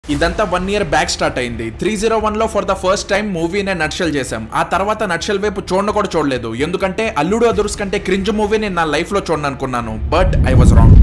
ఇదంతా one year back start అయింది three zero one లో ఫర్ ద ఫస్ట్ టైం మూవీనే నట్షల్ చేశాం ఆ తర్వాత నట్షల్ వైపు చూడను కూడా చూడలేదు ఎందుకంటే అల్లుడు అదుర్స్ కంటే క్రింజ్ మూవీ నేను నా లైఫ్ లో చూడను అనుకున్నాను బట్ ఐ వాజ్ రాంగ్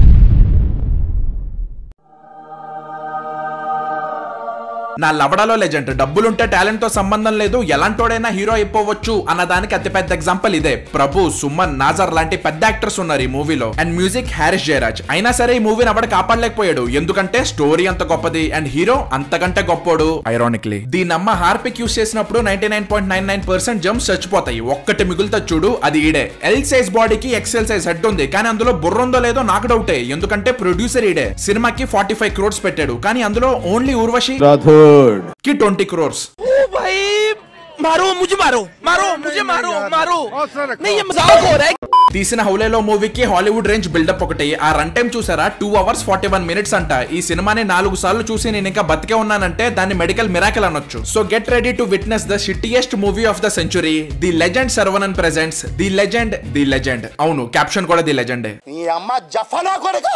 నా లవడాలో లెజెండ్ డబ్బులుంటే టాలెంట్ తో సంబంధం లేదు ఎలాంటోడైనా హీరో అయిపోవచ్చు అన్న దానికి అతిపెద్ద ఎగ్జాంపుల్ ఇదే ప్రభు సుమన్ నాజర్ లాంటి పెద్ద యాక్టర్స్ ఉన్నారు ఈ మూవీలో అండ్ మ్యూజిక్ హ్యారిస్ జయరాజ్ అయినా సరే ఈ మూవీని అవడ కాపాడలేకపోయాడు ఎందుకంటే స్టోరీ అంత గొప్పది అండ్ హీరో అంతకంటే గొప్పోడు ఐరానిక్లీ దీని అమ్మ హార్పిక్ యూస్ చేసినప్పుడు ninety nine point nine nine percent germs చచ్చిపోతాయి ఒక్కటి మిగులుతా చూడు అది ఈడే ఎల్ సైజ్ బాడీకి ఎక్సెల్ సైజ్ హెడ్ ఉంది కానీ అందులో బుర్ర ఉందో లేదో నాకు డౌటే ఎందుకంటే ప్రొడ్యూసర్ ఈడే సినిమాకి ఫార్టీ ఫైవ్ క్రోర్స్ పెట్టాడు కానీ అందులో ఓన్లీ ఊర్వశి రాథోడ్ కి ట్వంటీ క్రోర్స్ ओ भाई मारो मुझे मारो मारो मुझे मारो मारो नहीं ये मजाक हो रहा है తీసిన హౌలేలో మూవీకి హాలీవుడ్ రేంజ్ బిల్డప్ ఒకటి ఆ రన్ టైం చూసారా two hours forty one minutes అంట ఈ సినిమాని నాలుగు సార్లు చూసి నేను ఇంకా బతికే ఉన్నానంటే దాన్ని మెడికల్ మిరాకల్ అనొచ్చు so get ready to witness the shittiest movie of the century the legend Saravanan presents the legend the legend అవును క్యాప్షన్ కూడా ది లెజెండే నీ అమ్మ జఫనా కొడుక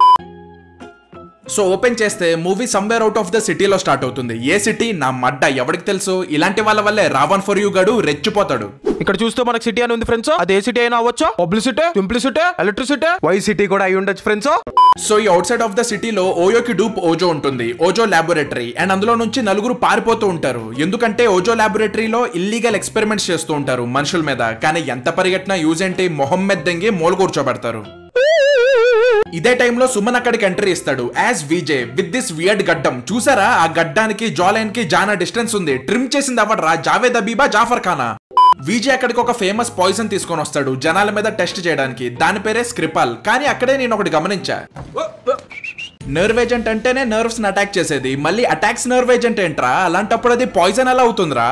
సో ఓపెన్ చేస్తే movie somewhere out of the సిటీలో స్టార్ట్ అవుతుంది ఏ సిటీ నా మడ్డ ఎవరికి తెలుసు ఇలాంటి వాళ్ళ వల్లే రావణ్ ఫర్ యూ గడు రెచ్చిపోతాడు ఇక్కడ చూస్తే మనకు సిటీ అని ఉంది ఫ్రెండ్స్ అదే సిటీ అయినా అవ్వచ్చు publicity simplicity electricity Y city కూడా అయి ఉండొచ్చు ఫ్రెండ్స్ సో ఈ అవుట్ సైడ్ ఆఫ్ ద సిటీలో ఓయోకి డూప్ ఓజో ఉంటుంది ఓజో ల్యాబొరేటరీ అండ్ అందులో నుంచి నలుగురు పారిపోతూ ఉంటారు ఎందుకంటే ఓజో ల్యాబొరేటరీలో ఇల్లీగల్ ఎక్స్పెరిమెంట్స్ చేస్తూ ఉంటారు మనుషుల మీద కానీ ఎంత పరిగెట్టినా యూజ్ ఏంటి మొహమ్మద్ దెంగి మూల కూర్చోబెడతారు ఇదే టైంలో సుమన్ అక్కడికి ఎంట్రీ ఇస్తాడు as VJ with this weird గడ్డం చూసారా ఆ గడ్డానికి జాలైన్ కి జానా డిస్టెన్స్ ఉంది ట్రిమ్ చేసింది అవడ్రా జావేద్ అబీబా జాఫర్ ఖానా విజయ్ అక్కడికి ఒక ఫేమస్ పాయిజన్ తీసుకొని వస్తాడు జనాల మీద టెస్ట్ చేయడానికి దాని పేరే స్క్రిపాల్ కానీ అక్కడే నేను ఒకటి గమనించా నర్వ్ ఏజెంట్ అంటేనే నర్వ్స్ ని అటాక్ చేసేది మళ్ళీ అటాక్స్ నర్వ్ ఏజెంట్ ఏంట్రా అలాంటప్పుడు అది పాయిజన్ ఎలా అవుతుందిరా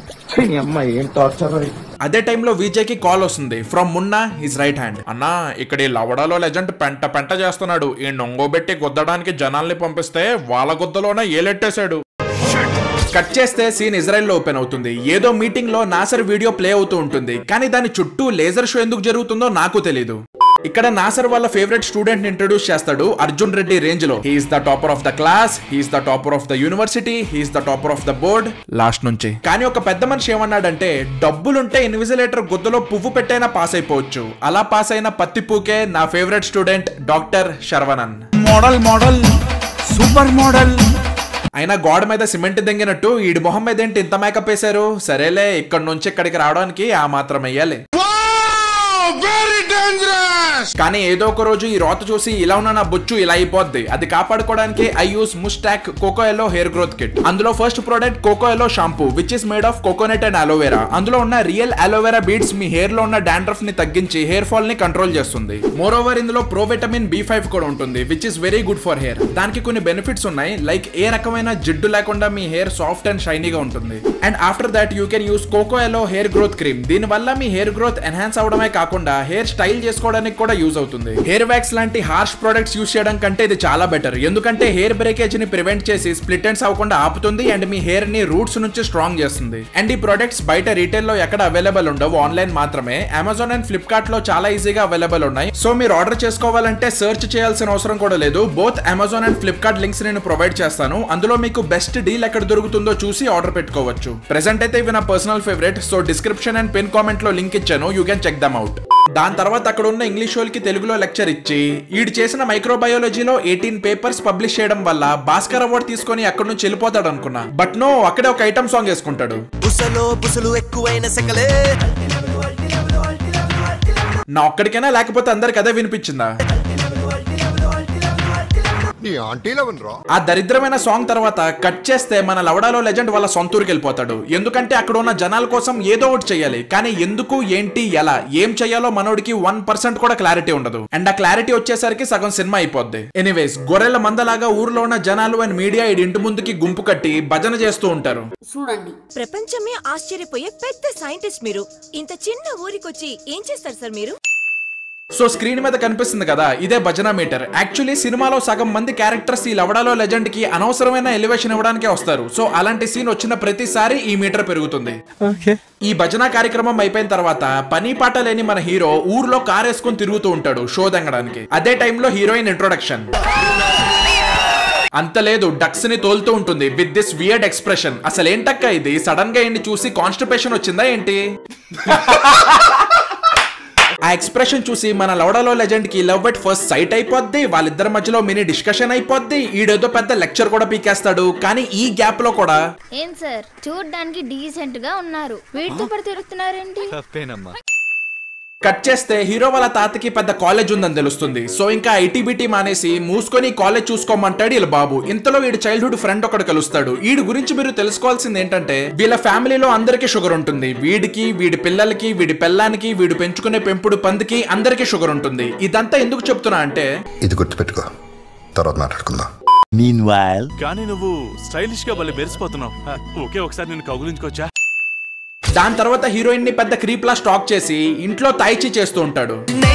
అదే టైంలో విజయ్ కి కాల్ వస్తుంది from Munna his right hand అన్నా ఇక్కడ ఈ లవడాలో లెజెండ్ పెంట పెంట చేస్తున్నాడు ఈ నొంగోబెట్టి గుద్దడానికి జనాల్ని పంపిస్తే వాళ్ళ గుద్దలోనే ఏలెట్టేశాడు కట్ చేస్తే సీన్ ఇజ్రాయెల్ లో ఓపెన్ అవుతుంది ఏదో మీటింగ్ లో నాసర్ వీడియో ప్లే అవుతూ ఉంటుంది కానీ దాని చుట్టూ లేజర్ షో ఎందుకు జరుగుతుందో నాకు తెలీదు ఇక్కడ నాసర్ వాళ్ళ ఫేవరెట్ స్టూడెంట్ ఇంట్రడ్యూస్ చేస్తాడు అర్జున్ రెడ్డి రేంజ్ లో he's the topper of the class he's the topper of the university he's the topper of the board last నుంచి కానీ ఒక పెద్ద మనిషి ఏమన్నాడంటే డబ్బులుంటే ఇన్విజిలేటర్ గుద్దలో పువ్వు పెట్టైనా పాస్ అయిపోవచ్చు అలా పాస్ అయిన పత్తి పూకే నా favourite student doctor Saravanan model model super model అయినా గోడ మీద సిమెంట్ దింగినట్టు ఈడి మొహం మీద ఏంటి ఇంత మేకప్ వేశారు సరేలే ఇక్కడ నుంచి ఇక్కడికి రావడానికి ఆ మాత్రం వెయ్యాలి కానీ ఏదో ఒక రోజు ఈ రోత చూసి ఇలా ఉన్న నా బొచ్చు ఇలా అయిపోద్ది అది కాపాడుకోవడానికి ఐ యూస్ ముస్టాక్ coco yellow hair growth kit అందులో first product coco yellow shampoo which is made of coconut and aloe vera అందులో ఉన్న రియల్ అలోవెరా బీడ్స్ మీ హెయిర్ లో ఉన్న డాండ్రఫ్ ని తగ్గించి హెయిర్ ఫాల్ ని కంట్రోల్ చేస్తుంది మోర్ ఓవర్ ఇందులో ప్రో విటమిన్ బి ఫైవ్ కూడా ఉంటుంది which is very good for hair దానికి కొన్ని బెనిఫిట్స్ ఉన్నాయి లైక్ ఏ రకమైన జిడ్డు లేకుండా మీ హెయిర్ సాఫ్ట్ అండ్ షైనీగా ఉంటుంది and after that you can use coco yellow hair growth cream దీని వల్ల మీ హెయిర్ గ్రోత్ ఎన్హాన్స్ అవడమే కాకుండా హెయిర్ స్టైల్ చేసుకోవడానికి కూడా యూజ్ అవుతుంది హెయిర్ వ్యాక్స్ లాంటి హార్ష్ ప్రొడక్ట్స్ యూస్ చేయడం కంటే ఇది చాలా బెటర్ ఎందుకంటే హెయిర్ బ్రేకేజ్ ని ప్రివెంట్ చేసి స్ప్లిట్ ఎండ్స్ అవ్వకుండా ఆపుతుంది అండ్ మీ హెయిర్ ని రూట్స్ నుంచి స్ట్రాంగ్ చేస్తుంది అండ్ ఈ ప్రొడక్ట్స్ బయట రీటైల్ లో ఎక్కడ అవైలబుల్ ఉండవు ఆన్లైన్ మాత్రమే అమెజాన్ అండ్ ఫ్లిప్కార్ట్ లో చాలా ఈజీగా అవైలబుల్ ఉన్నాయి సో మీరు ఆర్డర్ చేసుకోవాలంటే సెర్చ్ చేయాల్సిన అవసరం కూడా లేదు both Amazon and Flipkart links నేను ప్రొవైడ్ చేస్తాను అందులో మీకు బెస్ట్ డీల్ ఎక్కడ దొరుకుతుందో చూసి ఆర్డర్ పెట్టుకోవచ్చు ప్రెసెంట్ అయితే ఇవి నా personal favourite so description and pin comment లో లింక్ ఇచ్చాను you can check them out దాని తర్వాత అక్కడ ఉన్న ఇంగ్లీష్ వాళ్ళకి తెలుగులో లెక్చర్ ఇచ్చి ఈడు చేసిన మైక్రోబయాలజీలో ఎయిటీన్ పేపర్స్ పబ్లిష్ చేయడం వల్ల భాస్కర్ అవార్డ్ తీసుకొని అక్కడ నుంచి వెళ్ళిపోతాడు అనుకున్నా బట్ నో అక్కడే ఒక ఐటమ్ సాంగ్ వేసుకుంటాడు బుసలో బుసలు ఎక్కువైన సెకలే నా ఒక్కడికైనా లేకపోతే అందరికి అదే వినిపించిందా నీ ఆంటీలో ఉన్నరా ఆ దరిద్రమైన సాంగ్ తర్వాత కట్ చేస్తే మన లవడాలో లెజెండ్ వాళ్ళ సొంత ఊరికి వెళ్ళిపోతాడు ఎందుకంటే అక్కడ ఉన్న జనాల కోసం ఏదో ఒకటి చేయాలి కానీ ఎందుకు ఏంటి ఎలా ఏం చేయాలో మనోడికి వన్ పర్సెంట్ కూడా క్లారిటీ ఉండదు అండ్ ఆ క్లారిటీ వచ్చేసరికి సగం సినిమా అయిపోద్ది ఎనీవేస్ గొర్రెల మందలాగా ఊర్లో ఉన్న జనాలు అండ్ మీడియా ఈడి ఇంటి ముందుకి గుంపు కట్టి భజన చేస్తూ ఉంటారు చూడండి ప్రపంచమే ఆశ్చర్యపోయే పెద్ద సైంటిస్ట్ మీరు ఇంత చిన్న ఊరికొచ్చి ఏం చేస్తారు సార్ మీరు సో స్క్రీన్ మీద కనిపిస్తుంది కదా ఇదే భజన మీటర్ యాక్చువల్లీ సినిమాలో సగం మంది క్యారెక్టర్స్ ఈ లవడాలో లెజెండ్ కి అనవసరమైన ఎలివేషన్ ఇవ్వడానికే వస్తారు సో అలాంటి సీన్ వచ్చిన ప్రతిసారి ఈ మీటర్ పెరుగుతుంది ఈ భజన కార్యక్రమం అయిపోయిన తర్వాత పని పాట లేని మన హీరో ఊర్లో కార్ వేసుకొని తిరుగుతూ ఉంటాడు షో దంగడానికి అదే టైంలో హీరోయిన్ ఇంట్రొడక్షన్ అంత లేదు డక్స్ ని తోలుతూ ఉంటుంది విత్ దిస్ వియర్డ్ ఎక్స్ప్రెషన్ అసలు ఏంటక్క ఇది సడన్ గా ఏంటి చూసి కాన్స్టిపేషన్ వచ్చిందా ఏంటి ఆ ఎక్స్ప్రెషన్ చూసి మన లవడలో లెజెండ్ కి లవ్ ఎట్ ఫస్ట్ సైట్ అయిపోద్ది వాళ్ళిద్దరి మధ్యలో మినీ డిస్కషన్ అయిపోద్ది ఈడేదో పెద్ద లెక్చర్ కూడా పీకేస్తాడు కానీ ఈ గ్యాప్ లో కూడా ఏం సార్ చూడ్డానికి డీసెంట్ గా ఉన్నారు వీటితో పడి తిరుగుతున్నారేంటి కట్ చేస్తే హీరో వాళ్ళ తాతకి పెద్ద కాలేజ్ ఉందని తెలుస్తుంది సో ఇంకా ఐటీబీటీ మానేసి మూసుకొని కాలేజ్ చూసుకోమంటాడు వీళ్ళ బాబు ఇంతలో వీడి చైల్డ్హుడ్ ఫ్రెండ్ ఒకడు కలుస్తాడు వీడి గురించి మీరు తెలుసుకోవాల్సింది ఏంటంటే వీళ్ళ ఫ్యామిలీలో అందరికీ షుగర్ ఉంటుంది వీడికి వీడి పిల్లలకి వీడి పిల్లానికి వీడు పెంచుకునే పెంపుడు పందికి అందరికీ షుగర్ ఉంటుంది ఇదంతా ఎందుకు చెప్తున్నా అంటే ఇది గుర్తుపెట్టుకో తర్వాత మాట్లాడుకుందాం కానీ నువ్వు స్టైలిష్ గా భలే మెరిసిపోతున్నావు ఓకే ఒకసారి నేను కౌగులించుకోవచ్చా దాని తర్వాత హీరోయిన్ ని పెద్ద క్రీప్ లా స్టాక్ చేసి ఇంట్లో తాయిచి చేస్తూ ఉంటాడు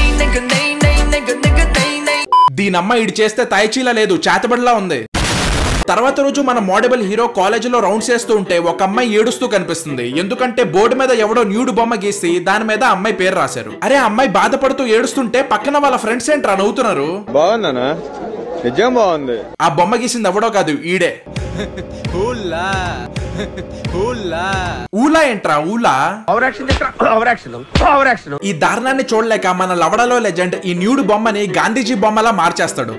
దీనమ్మ ఇడి చేస్తే తాయిచీలా లేదు చేతబడిలా ఉంది తర్వాత రోజు మన మోడబుల్ హీరో కాలేజీలో రౌండ్స్ చేస్తూ ఉంటే ఒక అమ్మాయి ఏడుస్తూ కనిపిస్తుంది ఎందుకంటే బోర్డు మీద ఎవడో న్యూడ్ బొమ్మ గీసి దాని మీద అమ్మాయి పేరు రాశారు అరే ఆ అమ్మాయి బాధపడుతూ ఏడుస్తుంటే పక్కన వాళ్ళ ఫ్రెండ్స్ ఏంట్రా నవ్వుతున్నారు బాగుందనా నిజం బాగుంది ఆ బొమ్మ గీసింది ఎవడో కాదు ఈడే ఊలా ఏంట్రా ఊలా ఈ దారుణాన్ని చూడలేక మన లవడలో లెజెండ్ ఈ న్యూడ్ బొమ్మని గాంధీజీ బొమ్మలా మార్చేస్తాడు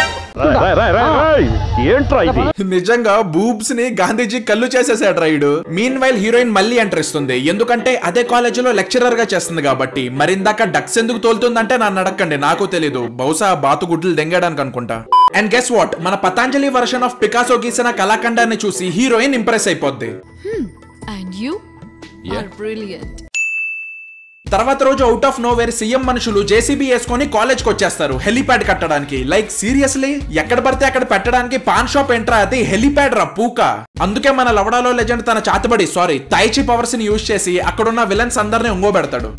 నిజంగా బూబ్స్ ని గాంధీజీ కళ్ళు చేసేసాడు రైడు మీన్ వైల్ హీరోయిన్ మళ్ళీ ఎంటర్ ఇస్తుంది ఎందుకంటే అదే కాలేజీలో లెక్చరర్ గా చేస్తుంది కాబట్టి మరిందాక డక్స్ ఎందుకు తోలుతుందంటే నన్ను అడగండి నాకు తెలీదు బహుశా బాతుగుడ్లు దెంగడానికి అనుకుంటా అండ్ గెస్ వాట్ మన పతాంజలి వర్షన్ ఆఫ్ పికాసో గీసిన కళాఖండాన్ని చూసి హీరోయిన్ ఇంప్రెస్ అయిపోద్ది And you are brilliant. తర్వాత రోజు out of nowhere CM మనుషులు జేసీబీ వేసుకొని కాలేజ్ కి వచ్చేస్తారు హెలిప్యాడ్ కట్టడానికి లైక్ సీరియస్లీ ఎక్కడ పడితే అక్కడ పెట్టడానికి పాన్ షాప్ ఎంట్రా అది హెలిప్యాడ్ రా పూక అందుకే మన లవడాలో లెజెండ్ తన చాతబడి సారీ తైచి పవర్స్ ని యూజ్ చేసి అక్కడున్న విలన్స్ అందరిని ఉంగోబెడతాడు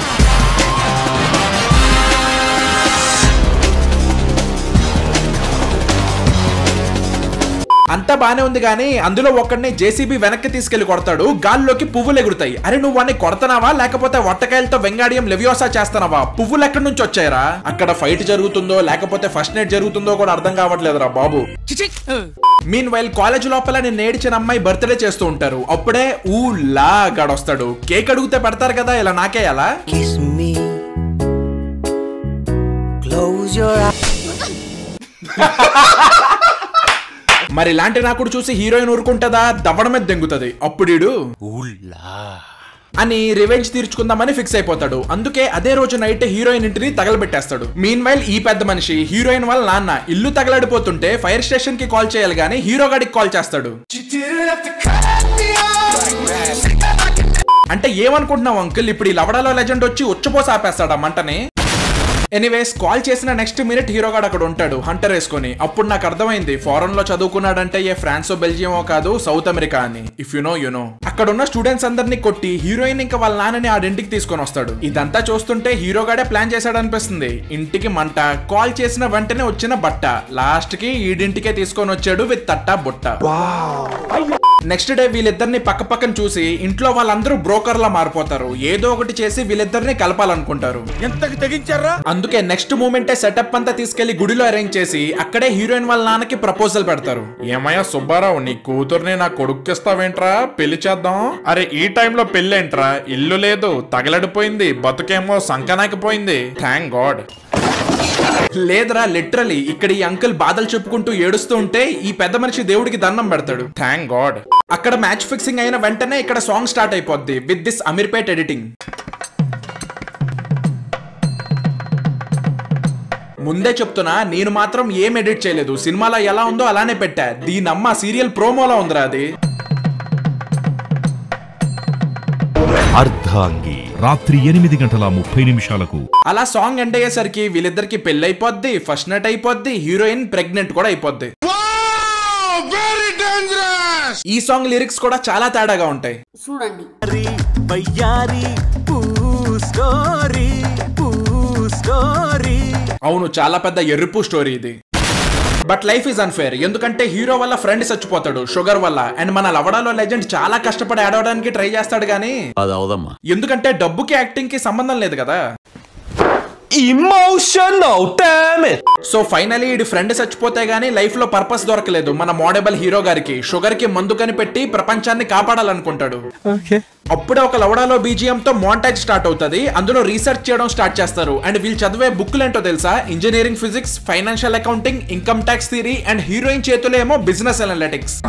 అంతా బానే ఉంది కానీ అందులో ఒక్కడిని జేసీబీ వెనక్కి తీసుకెళ్లి కొడతాడు గాల్లోకి పువ్వులు ఎగురుతాయి అరే నువ్వు వాడిని కొడతానావా లేకపోతే వట్టకాయలతో వెంగాడియం లెవియోసా చేస్తానావా పువ్వులు ఎక్కడి నుంచి వచ్చాయరా అక్కడ ఫైట్ జరుగుతుందో లేకపోతే ఫస్ట్ నైట్ జరుగుతుందో కూడా అర్థం కావట్లేదురా బాబు మీన్ వైల్ కాలేజ్ లోపల నేను నేడిచిన అమ్మాయి బర్త్డే చేస్తూ ఉంటారు అప్పుడే ఊ లా గాడొస్తాడు కేక్ అడిగితే పెడతారు కదా ఇలా నాకేయాలా Kiss me. Close your eyes. మరి ఇలాంటి నాకుడు చూసి హీరోయిన్ ఊరుకుంటదా దవడ మీద దెంగుతుంది అప్పుడీడు అని రివెంజ్ తీర్చుకుందామని ఫిక్స్ అయిపోతాడు అందుకే అదే రోజు నైట్ హీరోయిన్ ఇంటిని తగలబెట్టేస్తాడు మీన్ వైల్ ఈ పెద్ద మనిషి హీరోయిన్ వాళ్ళ నాన్న ఇల్లు తగలడిపోతుంటే ఫైర్ స్టేషన్ కి కాల్ చేయాలి గానీ హీరో గాడికి కాల్ చేస్తాడు అంటే ఏమనుకుంటున్నావు అంకుల్ ఇప్పుడు ఈ లవడాలో లెజెండ్ వచ్చి ఉచ్చపోసి ఆపేస్తాడు ఆ మంటని ఎనీవేస్ కాల్ చేసిన నెక్స్ట్ మినిట్ హీరో గాడు అక్కడ ఉంటాడు హంటర్ వేసుకొని అప్పుడు నాకు అర్థమైంది ఫారెన్ లో చదువుకున్నాడంటే ఏ ఫ్రాన్సో బెల్జియమో కాదు సౌత్ అమెరికా అని if you know you know అక్కడ ఉన్న స్టూడెంట్స్ అందరినీ కొట్టి హీరోయిన్ ఇంకా వాళ్ళ నాన్నని ఆడింటికి తీసుకొని వస్తాడు ఇదంతా చూస్తుంటే హీరో గాడే ప్లాన్ చేశాడు అనిపిస్తుంది ఇంటికి మంట కాల్ చేసిన వెంటనే వచ్చిన బట్ట లాస్ట్ కి ఈడింటికే తీసుకొని వచ్చాడు విత్ తట్ట బుట్ట నెక్స్ట్ డే వీళ్ళిద్దరిని పక్క పక్కన చూసి ఇంట్లో వాళ్ళందరూ బ్రోకర్ లా మారిపోతారు ఏదో ఒకటి చేసి వీళ్ళిద్దరిని కలపాలనుకుంటారు ఎంతకు తెగించారా అందుకే నెక్స్ట్ మూమెంటే సెటప్ అంతా తీసుకెళ్లి గుడిలో అరేంజ్ చేసి అక్కడే హీరోయిన్ వాళ్ళ నాన్నకి ప్రపోజల్ పెడతారు ఏమయ్యా సుబ్బారావు నీ కూతుర్ని నా కొడుక్కిస్తావేంట్రా పెళ్లి చేద్దాం అరే ఈ టైంలో పెళ్ళేంట్రా ఇల్లు లేదు తగలడిపోయింది బతుకేమో సంకనాకిపోయింది థ్యాంక్ గాడ్ లేదురా లిటరలీ ఇక్కడ ఈ అంకుల్ బాధలు చెప్పుకుంటూ ఏడుస్తూ ఉంటే ఈ పెద్ద మనిషి దేవుడికి దండం పెడతాడు థ్యాంక్ గాడ్ అక్కడ మ్యాచ్ ఫిక్సింగ్ అయిన వెంటనే ఇక్కడ సాంగ్ స్టార్ట్ అయిపోద్ది విత్ దిస్ అమీర్పేట్ ఎడిటింగ్ ముందే చెప్తున్నా నేను మాత్రం ఏం ఎడిట్ చేయలేదు సినిమాలో ఎలా ఉందో అలానే పెట్టా దీనమ్మ సీరియల్ ప్రోమోలో ఉందిరా అది అర్ధాంగి రాత్రి ఎనిమిది గంటల ముప్పై నిమిషాలకు అలా సాంగ్ ఎండ్ అయ్యేసరికి వీళ్ళిద్దరికి పెళ్లి అయిపోద్ది ఫస్ట్ నైట్ అయిపోద్ది హీరోయిన్ ప్రెగ్నెంట్ కూడా అయిపోద్ది ఈ సాంగ్ లిరిక్స్ కూడా చాలా తేడాగా ఉంటాయి వయ్యారి పూ స్టోరీ పూ స్టోరీ అవును చాలా పెద్ద ఎర్రిపు స్టోరీ ఇది బట్ లైఫ్ ఈజ్ అన్ఫేర్ ఎందుకంటే హీరో వల్ల ఫ్రెండ్ చచ్చిపోతాడు షుగర్ వల్ల అండ్ మన లవడాలో లెజెండ్ చాలా కష్టపడి ఆడవడానికి ట్రై చేస్తాడు గానీ అది అవదమ్మా ఎందుకంటే డబ్బుకి యాక్టింగ్ కి సంబంధం లేదు కదా emotional damn it so finally ఈ ఫ్రెండ్ చచ్చిపోతే గానీ లైఫ్ లో పర్పస్ దొరకలేదు మన మోడబుల్ హీరో గారికి షుగర్ కి మందు కనిపెట్టి ప్రపంచాన్ని కాపాడాలనుకుంటాడు అప్పుడే ఒక లవడాలో బీజిఎం తో మోంటాజ్ స్టార్ట్ అవుతుంది అందులో రీసెర్చ్ చేయడం స్టార్ట్ చేస్తారు అండ్ వీళ్ళు చదివే బుక్లు ఏంటో తెలుసా engineering physics financial accounting income tax theory and heroine చేతిలో ఏమో బిజినెస్ అనలిటిక్స్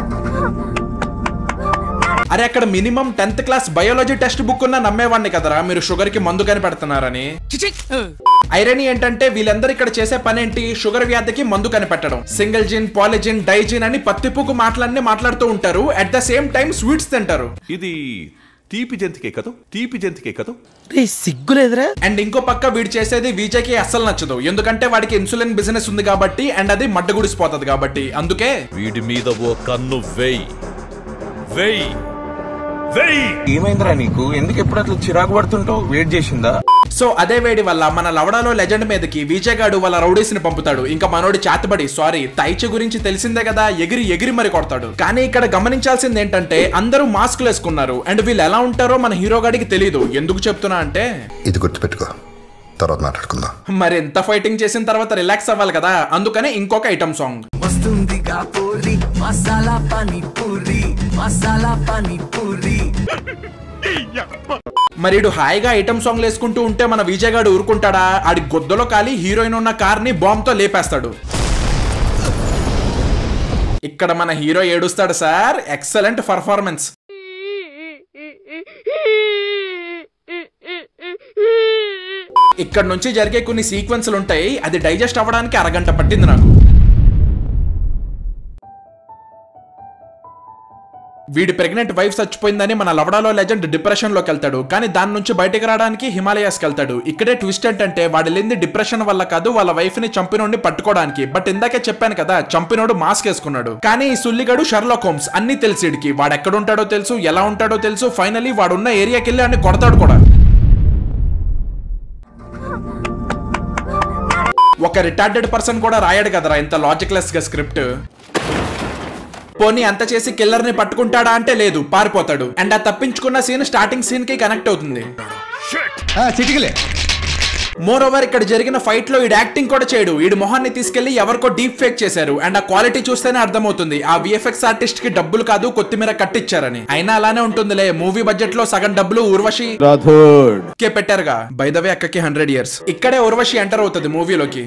అరే అక్కడ minimum tenth class biology textbook ఉన్న నమ్మేవాడిని కదరా మీరు షుగర్ కి మందు కనిపెడుతున్నారని ఐరనీ ఏంటంటే వీళ్ళందరూ ఇక్కడ చేసే పని ఏంటి షుగర్ వ్యాధికి మందు కనిపెట్టడం సింగిల్ జిన్ పాలిజిన్ డైజిన్ అని పత్తిపుకు మాటలన్నీ మాట్లాడుతూ ఉంటారు at the same time sweets తింటారు ఇది తీపి జంతికే కదూ తీపి జంతికే కదూ సిగ్గులేదురా అండ్ ఇంకో పక్క వీడు చేసేది వీజేకి అస్సలు నచ్చదు ఎందుకంటే వాడికి ఇన్సులిన్ బిజినెస్ ఉంది కాబట్టి అండ్ అది మడ్డగుడిసిపోతుంది కాబట్టి అందుకే వీడి మీద ఓ కన్ను వెయ్యి వెయ్యి వెయ్యి ఏమైందిరా నీకు ఎందుకు ఎప్పుడు అట్లా చిరాకు పడుతుంటావు వెయిట్ చేసిందా సో అదే వేడి వల్ల మన లవడాలో లెజెండ్ మీదకి విజయగాడు వాళ్ళ రౌడీస్ ని పంపుతాడు ఇంకా మనోడి చాతబడి సారీ తైచి గురించి తెలిసిందే కదా ఎగిరి ఎగిరి మరి కొడతాడు కానీ ఇక్కడ గమనించాల్సింది ఏంటంటే అందరూ మాస్కులు వేసుకున్నారు అండ్ వీళ్ళు ఎలా ఉంటారో మన హీరో గాడికి తెలియదు ఎందుకు చెప్తున్నా అంటే ఇది గుర్తుపెట్టుకో తర్వాత మాట్లాడుకుందాం మరి ఎంత ఫైటింగ్ చేసిన తర్వాత రిలాక్స్ అవ్వాలి కదా అందుకనే ఇంకొక ఐటమ్ సాంగ్ వస్తుందిగా పూరి మసాలా పానీ పూరి మసాలా పానీ పూరి మరి ఈడు హాయిగా ఐటమ్ సాంగ్ వేసుకుంటూ ఉంటే మన విజయ్ గాడు ఊరుకుంటాడా ఆడి గొద్దలో కాలి హీరోయిన్ ఉన్న కార్ ని బాంబ్ తో లేపేస్తాడు ఇక్కడ మన హీరో ఏడుస్తాడు సార్ ఎక్సలెంట్ పర్ఫార్మెన్స్ ఇక్కడ నుంచి జరిగే కొన్ని సీక్వెన్స్లు ఉంటాయి అది డైజెస్ట్ అవ్వడానికి అరగంట పట్టింది నాకు వీడి ప్రెగ్నెంట్ వైఫ్ చచ్చిపోయిందని మన లవడాలో లెజెండ్ డిప్రెషన్ లోకి వెళ్తాడు కానీ దాని నుంచి బయటకు రావడానికి హిమాలయాస్కి వెళ్తాడు ఇక్కడే ట్విస్ట్ ఏంటంటే వాడు వెళ్ళింది డిప్రెషన్ వల్ల కాదు వాళ్ళ వైఫ్ ని చంపినోడిని పట్టుకోవడానికి బట్ ఇందాకే చెప్పాను కదా చంపినోడు మాస్క్ వేసుకున్నాడు కానీ ఈ సుల్లిగాడు షర్లాక్ హోమ్స్ అన్ని తెలిసిడికి వాడు ఎక్కడ ఉంటాడో తెలుసు ఎలా ఉంటాడో తెలుసు ఫైనలీ వాడున్న ఏరియాకి వెళ్ళి అన్ని కొడతాడు కూడా ఒక రిటార్డెడ్ పర్సన్ కూడా రాయడు కదరా ఇంత లాజిక్లెస్ గా స్క్రిప్ట్ పోనీ అంత చేసి కిల్లర్ ని పట్టుకుంటాడా అంటే లేదు పారిపోతాడు అండ్ ఆ తప్పించుకున్న సీన్ స్టార్టింగ్ సీన్ కి కనెక్ట్ అవుతుంది చిటికలే మోర్ ఓవర్ ఇక్కడ జరిగిన ఫైట్ లో ఈ యాక్టింగ్ కూడా చేయడు ఈ మొహాన్ని తీసుకెళ్లి ఎవరికో డీప్ ఫేక్ చేశారు అండ్ ఆ క్వాలిటీ చూస్తేనే అర్థమవుతుంది ఆ విఎఫ్ఎక్స్ ఆర్టిస్ట్ కి డబ్బులు కాదు కొత్తిమీర కట్టిచ్చారని అయినా అలానే ఉంటుందిలే మూవీ బడ్జెట్ లో సగం డబ్బులు ఊర్వశి రాథోడ్ కే పెట్టారుగా బై ద వే అక్కకి హండ్రెడ్ ఇయర్స్ ఇక్కడే ఉర్వశి ఎంటర్ అవుతుంది మూవీలోకి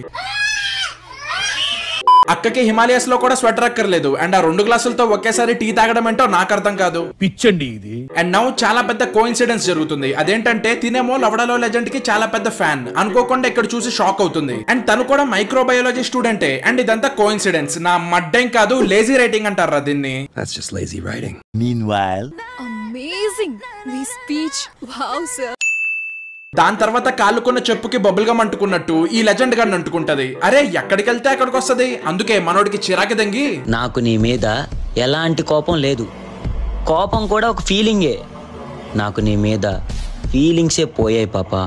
అక్కకి హిమాలయస్ లో కూడా స్వెటర్ అక్కర్లేదు అండ్ ఆ రెండు గ్లాసులతో ఒకేసారి టీ తాగడం ఏంటో నాకు అర్థం కాదు పిచ్చండి ఇది అండ్ నౌ చాలా పెద్ద కోఇన్సిడెన్స్ జరుగుతుంది అదేంటంటే తినేమో లవడలో లెజెండ్ కి చాలా పెద్ద ఫ్యాన్ అనుకోకుండా ఇక్కడ చూసి షాక్ అవుతుంది అండ్ తను కూడా మైక్రోబయాలజీ స్టూడెంటే అండ్ ఇదంతా కోఇన్సిడెన్స్ నా మడ్డేం కాదు లేజీ రైటింగ్ అంటారా దీన్ని That's just lazy writing. Meanwhile, Amazing! We speech. Wow, sir. దాని తర్వాత కాళ్ళుకున్న చెప్పుకి బబుల్ గమ్ అంటుకున్నట్టు ఈ లెజెండ్ గన్ అంటుకుంటది అరే ఎక్కడికి వెళ్తే అక్కడికి వస్తది అందుకే మనోడికి చిరాకి దంగి నాకు నీ మీద ఎలాంటి కోపం లేదు కోపం కూడా ఒక ఫీలింగే నాకు నీ మీద ఫీలింగ్సే పోయాయి పాపా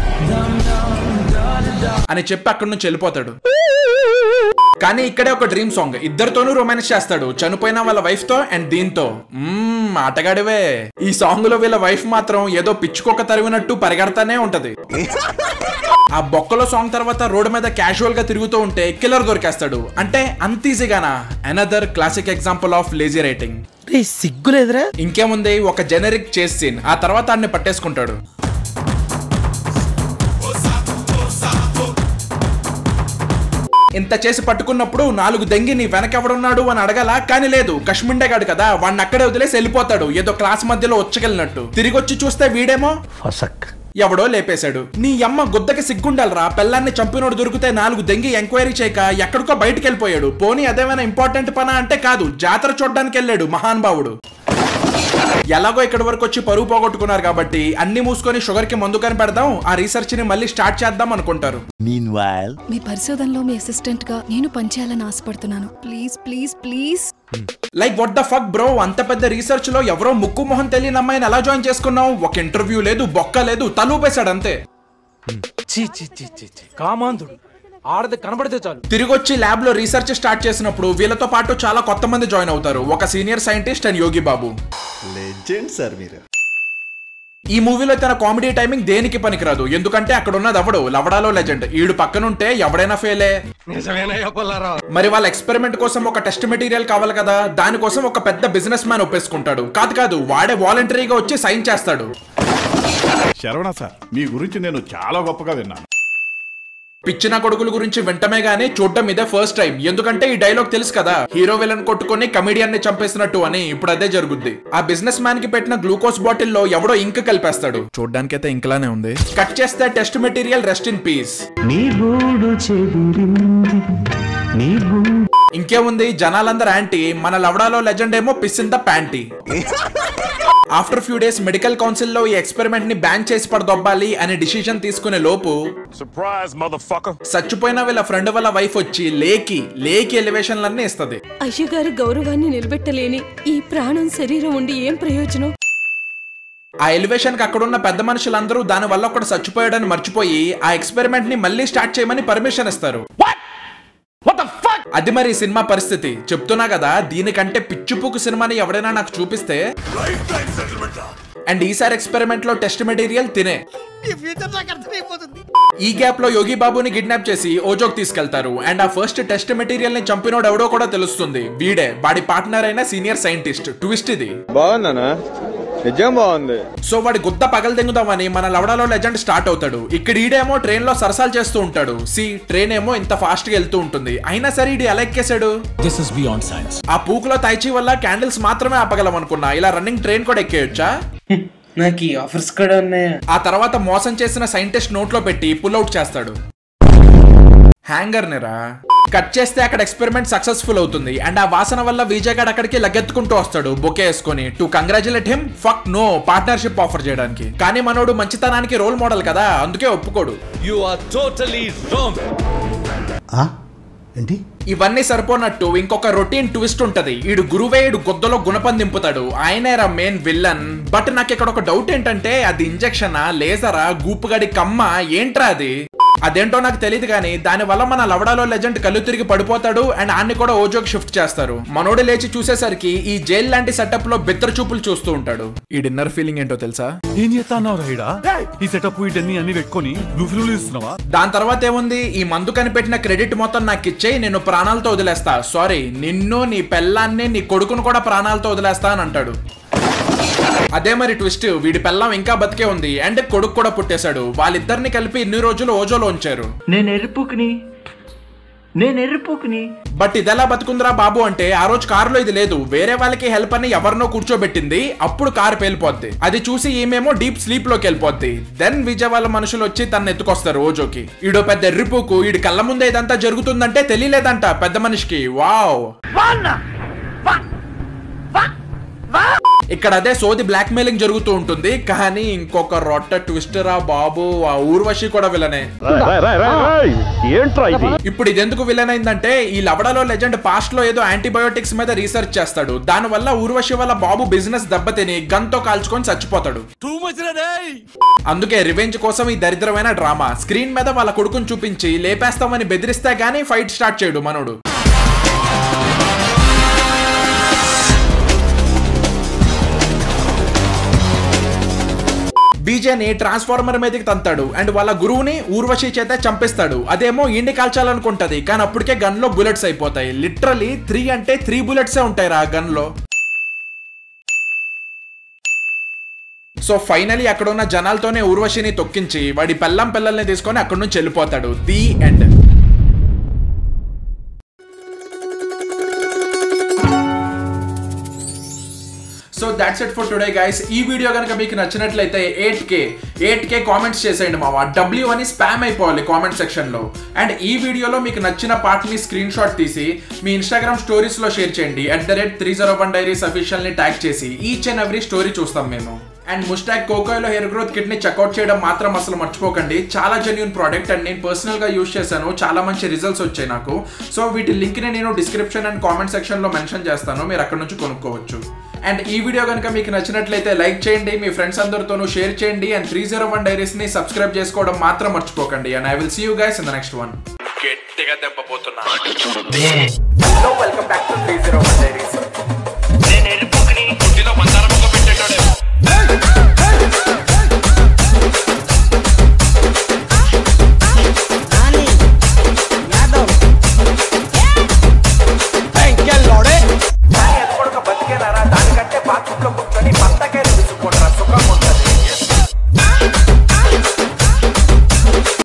అని చెప్పి అక్కడి నుంచి వెళ్ళిపోతాడు కానీ ఇక్కడే ఒక డ్రీమ్ సాంగ్ ఇద్దరితోనూ రొమాన్స్ చేస్తాడు చనిపోయిన వాళ్ళ వైఫ్ తో అండ్ దీంతో మ్మ్, ఆటగాడివే ఈ సాంగ్ లో వీళ్ళ వైఫ్ మాత్రం ఏదో పిచ్చుకొక్క తరివినట్టు పరిగెడతానే ఉంటది ఆ బొక్కలో సాంగ్ తర్వాత రోడ్డు మీద క్యాజువల్ గా తిరుగుతూ ఉంటే కిల్లర్ దొరికేస్తాడు అంటే అంత ఈజీగానా another classic example of lazy writing సిగ్గులేదురా ఇంకేముంది ఒక జెనరిక్ చేస్ సీన్ ఆ తర్వాత అన్ని పట్టేసుకుంటాడు ఇంత చేసి పట్టుకున్నప్పుడు నాలుగు దెంగి నీ వెనకెవడున్నాడు అని అడగాల కానీ లేదు కశ్మిండే గాడు కదా వాడిని అక్కడే వదిలేసి వెళ్ళిపోతాడు ఏదో క్లాస్ మధ్యలో వచ్చకెళ్ళినట్టు తిరిగి వచ్చి చూస్తే వీడేమో ఎవడో లేపేశాడు నీ అమ్మ గుద్దకి సిగ్గుండాలరా పెళ్ళాన్ని చంపినోడు దొరికితే నాలుగు దెంగి ఎంక్వైరీ చేయక ఎక్కడికో బయటికి వెళ్ళిపోయాడు పోనీ అదేమైనా ఇంపార్టెంట్ పనా అంటే కాదు జాతర చూడడానికి వెళ్ళాడు మహానుభావుడు ఎలాగో ఇక్కడి వరకు వచ్చి పరువు పోగొట్టుకున్నారు కాబట్టి అన్ని మూసుకొని షుగర్ కి మందు కనిపెడదాం ఆ రీసెర్చ్ ని మళ్ళీ స్టార్ట్ చేద్దాం అనుకుంటారు meanwhile, మీ పరిశోధనలో మీ అసిస్టెంట్ గా నేను పనిచేయాలని ఆశపడుతున్నాను please please please like what the fuck bro అంత పెద్ద రీసెర్చ్ లో ఎవరో ముక్కు మొహం తెలియని అమ్మాయిని ఎలా జాయిన్ చేసుకున్నావు ఒక ఇంటర్వ్యూ లేదు బొక్క లేదు తలూపేశాడు అంతే చీ చీ చీ చీ చీ. కామాంధుడు ఆడది కనబడితే చాలు తిరిగి వచ్చి ల్యాబ్ లో రీసెర్చ్ స్టార్ట్ చేసినప్పుడు వీళ్ళతో పాటు చాలా కొత్త మంది జాయిన్ అవుతారు ఒక senior scientist and Yogi Babu legend, sir, మీరు ఈ మూవీలో తన కామెడీ టైమింగ్ దేనికి పనికిరాదు ఎందుకంటే అక్కడ ఉన్నది ఎవడు లవడాలో లెజెండ్ ఈడు పక్కనుంటే ఎవడైనా ఫెయిలే మరి వాళ్ళ ఎక్స్పెరిమెంట్ కోసం ఒక టెస్ట్ మెటీరియల్ కావాలి కదా దానికోసం ఒక పెద్ద బిజినెస్ మ్యాన్ ఒప్పేసుకుంటాడు కాదు కాదు వాడే వాలంటరీగా వచ్చి సైన్ చేస్తాడు శరవణ సార్ మీ గురించి నేను చాలా గొప్పగా విన్నాను పిచ్చిన కొడుకుల గురించి వింటమే గానీ చూడడం ఇదే ఫస్ట్ టైం ఎందుకంటే ఈ డైలాగ్ తెలుసు కదా హీరో విలన్ కొట్టుకొని కమిడియన్ ని చంపేసినట్టు అని ఇప్పుడు అదే జరుగుద్ది ఆ బిజినెస్ మ్యాన్ కి పెట్టిన గ్లూకోజ్ బాటిల్ లో ఎవడో ఇంక్ కలిపేస్తాడు చూడ్డానికైతే ఇంకలానే ఉంది కట్ చేస్తే test material rest in peace నీ గూడు చెదిరింది నీ ఇంకేముంది జనాలందరూ యాంటీ మన లవడాలో లెజెండ్ ఏమో పిస్సింద panty after few days medical council లో ఈ ఎక్స్పెరిమెంట్ ని బ్యాన్ చేసి పడదొబ్బాలి అనే డిసిషన్ తీసుకునే లోపు సర్ప్రైజ్ మదర్ చచ్చిపోయిన వీళ్ళ ఫ్రెండ్ వాళ్ళ వైఫ్ వచ్చి లేకి లేకి ఎలివేషన్లన్నీ ఇస్తది అయ్యగారి గౌరవాన్ని నిలబెట్టలేని ఈ ప్రాణం శరీరం ఉండి ఏం ప్రయోజనం ఆ ఎలివేషన్ కి అక్కడున్న పెద్ద మనుషులందరూ దాని వల్ల ఒకటి చచ్చిపోయాడని మర్చిపోయి ఆ ఎక్స్పెరిమెంట్ ని మళ్ళీ స్టార్ట్ చేయమని పర్మిషన్ ఇస్తారు అది మరి ఈ సినిమా పరిస్థితి చెప్తున్నా కదా దీనికంటే పిచ్చిపుకు సినిమాని ఎవడైనా నాకు చూపిస్తే అండ్ ఈసారి ఎక్స్పెరిమెంట్ లో టెస్ట్ మెటీరియల్ తినే ఈ గ్యాప్ లో యోగి బాబుని కిడ్నాప్ చేసి ఓజోక్ తీసుకెళ్తారు అండ్ ఆ ఫస్ట్ టెస్ట్ మెటీరియల్ ని చంపినోడు ఎవడో కూడా తెలుస్తుంది వీడే వాడి పార్ట్నర్ అయిన సీనియర్ సైంటిస్ట్ ట్విస్ట్ ఇది బాగుందనా నిజం బాగుంది సో వాడి గుద్ద పగలు దెంగుదామని మన లవడాలో లెజెండ్ స్టార్ట్ అవుతాడు ఇక్కడ ఈడేమో ట్రైన్ లో సరసాలు చేస్తూ ఉంటాడు సి ట్రైన్ ఏమో ఇంత ఫాస్ట్ గా వెళ్తూ ఉంటుంది అయినా సరే ఈడు ఎలా ఎక్కేశాడు దిస్ ఇస్ బియాండ్ సైన్స్ ఆ పూకులో తైచి వల్ల క్యాండిల్స్ మాత్రమే ఆపగలం అనుకున్నా ఇలా రన్నింగ్ ట్రైన్ కూడా ఎక్కేయొచ్చా నాకు ఈ ఆఫర్స్ కూడా ఉన్నాయా ఆ తర్వాత మోసం చేసిన సైంటిస్ట్ నోట్లో పెట్టి పుల్ అవుట్ చేస్తాడు హ్యాంగర్ నిరా కట్ చేస్తే అక్కడ ఎక్స్పెరిమెంట్ సక్సెస్ఫుల్ అవుతుంది అండ్ ఆ వాసన వల్ల విజయ్ గాడ్ అక్కడికి లగెత్తుకుంటూ వస్తాడు బొకే వేసుకొని to congratulate him fuck no partnership offer చేయడానికి కానీ మనోడు మంచితనానికి రోల్ మోడల్ కదా అందుకే ఒప్పుకోడు యు ఆర్ టోటలీ రాంగ్ ఏంటి ఇవన్నీ సరిపోనట్టు ఇంకొక రొటీన్ ట్విస్ట్ ఉంటది ఈడు గురువే ఈడు గొద్దలో గుణపం దింపుతాడు ఆయనేరా మెయిన్ విల్లన్ బట్ నాకు ఇక్కడ ఒక డౌట్ ఏంటంటే అది ఇంజెక్షనా లేజరా గూపుగడి కమ్మ ఏంట్రా అది అదేంటో నాకు తెలియదు కానీ దాని వల్ల మన లవడాలో లెజెండ్ కళ్ళు తిరిగి పడిపోతాడు అండ్ ఆన్ని కూడా ఓజోకి షిఫ్ట్ చేస్తారు మనోడు లేచి చూసేసరికి ఈ జైల్ లాంటి సెటప్ లో బిత్తర చూపులు చూస్తూ ఉంటాడు ఈ డిన్నర్ ఫీలింగ్ ఏంటో తెలుసా ఏం చేస్తాన్నావు రైడా ఈ సెటప్ వీటన్ని అన్ని పెట్టుకొని బ్లూ ఫిల్మ్ ఇస్తున్నావా దాని తర్వాత ఏముంది ఈ మందు కనిపెట్టిన క్రెడిట్ మొత్తం నాకు ఇచ్చేయి నేను ప్రాణాలతో వదిలేస్తా సారీ నిన్ను నీ పెళ్ళాన్ని నీ కొడుకును కూడా ప్రాణాలతో వదిలేస్తా అని అంటాడు అదే మరి ట్విస్ట్ వీడి పెళ్ళం ఇంకా బతికే ఉంది అండ్ కొడుకు కూడా పుట్టేశాడు వాళ్ళిద్దరిని కలిపి ఇన్ని రోజులు ఓజోలో ఉంచారు నేను ఎరుపుకుని నేను ఎరుపుకుని బట్ ఇదెలా బతుకుందిరా బాబు అంటే ఆ రోజు కారులో ఇది లేదు వేరే వాళ్ళకి హెల్ప్ అని ఎవరినో కూర్చోబెట్టింది అప్పుడు కారు పేలిపోద్ది అది చూసి ఈమెమో డీప్ స్లీప్ లోకి వెళ్ళిపోద్ది దెన్ విజయ్ వాళ్ళ మనుషులు వచ్చి తన ఎత్తుకొస్తారు ఓజోకి ఈడో పెద్ద ఎర్రిపోకు ఈడి కళ్ళ ముందే ఇదంతా జరుగుతుందంటే తెలియలేదంట పెద్ద మనిషికి వావ్ ఇక్కడ అదే సోది బ్లాక్ మెయిలింగ్ జరుగుతూ ఉంటుంది కానీ ఇంకొక రొట్ట ట్విస్టర్ ఆ బాబు ఆ ఊర్వశి కూడా విలనే ఏంట్రా ఇది ఇప్పుడు ఇది ఎందుకు విలన్ అయిందంటే ఈ లవడాలో లెజెండ్ పాస్ట్ లో ఏదో యాంటీబయోటిక్స్ మీద రీసెర్చ్ చేస్తాడు దాని వల్ల ఊర్వశి వల్ల బాబు బిజినెస్ దెబ్బతిని గన్ తో కాల్చుకొని చచ్చిపోతాడు టూ మచ్ రే అందుకే రివెంజ్ కోసం ఈ దరిద్రమైన డ్రామా స్క్రీన్ మీద వాళ్ళ కొడుకుని చూపించి లేపేస్తామని బెదిరిస్తే గానీ ఫైట్ స్టార్ట్ చేయడు మనోడు బీజేని ట్రాన్స్ఫార్మర్ మీదకి తంతాడు అండ్ వాళ్ళ గురువుని ఊర్వశి చేత చంపిస్తాడు అదేమో ఇండి కాల్చాలనుకుంటది కానీ అప్పటికే గన్ లో బుల్లెట్స్ అయిపోతాయి లిటరలీ త్రీ అంటే త్రీ బుల్లెట్సే ఉంటాయి రా గన్ లో సో ఫైనలీ అక్కడ ఉన్న జనాలతోనే ఊర్వశిని తొక్కించి వాడి పెళ్ళం పిల్లల్ని తీసుకొని అక్కడి నుంచి వెళ్ళిపోతాడు the end so that's it for today guys ఈ వీడియో కనుక మీకు నచ్చినట్లయితే eight K eight K comments చేసేయండి మావా డబ్ల్యూ అని స్పామ్ అయిపోవాలి కామెంట్ సెక్షన్ లో అండ్ ఈ వీడియోలో మీకు నచ్చిన పార్ట్ ని స్క్రీన్ షాట్ తీసి మీ ఇన్స్టాగ్రామ్ స్టోరీస్ లో షేర్ చేయండి at the rate three zero one diaries official ని ట్యాగ్ చేసి ఈచ్ అండ్ ఎవ్రీ స్టోరీ చూస్తాం మేము అండ్ ముస్టాక్ కోకోలో హెయిర్ గ్రోత్ కిట్ ని చెక్అౌట్ చేయడం మాత్రం అసలు మర్చిపోకండి చాలా జెన్యున్ ప్రోడక్ట్ అండ్ నేను పర్సనల్ గా యూస్ చేశాను చాలా మంచి రిజల్ట్స్ వచ్చాయి నాకు సో వీటి లింక్ ని నేను డిస్క్రిప్షన్ అండ్ కామెంట్ సెక్షన్ లో మెన్షన్ చేస్తాను మీరు అక్కడ నుంచి కొనుక్కోవచ్చు అండ్ ఈ వీడియో కనుక మీకు నచ్చినట్లయితే లైక్ చేయండి మీ ఫ్రెండ్స్ అందరితోనూ షేర్ చేయండి and three zero one diaries ని సబ్స్క్రైబ్ చేసుకోవడం మాత్రం మర్చిపోకండి and I will see you guys in the next one గట్టిగా దెబ్బపోతున్నా welcome back to three zero one diaries నేను ఎరుపుకుని గుడ్డిలో మందారం ఒక పెట్టేటోడే బాత్రూంలో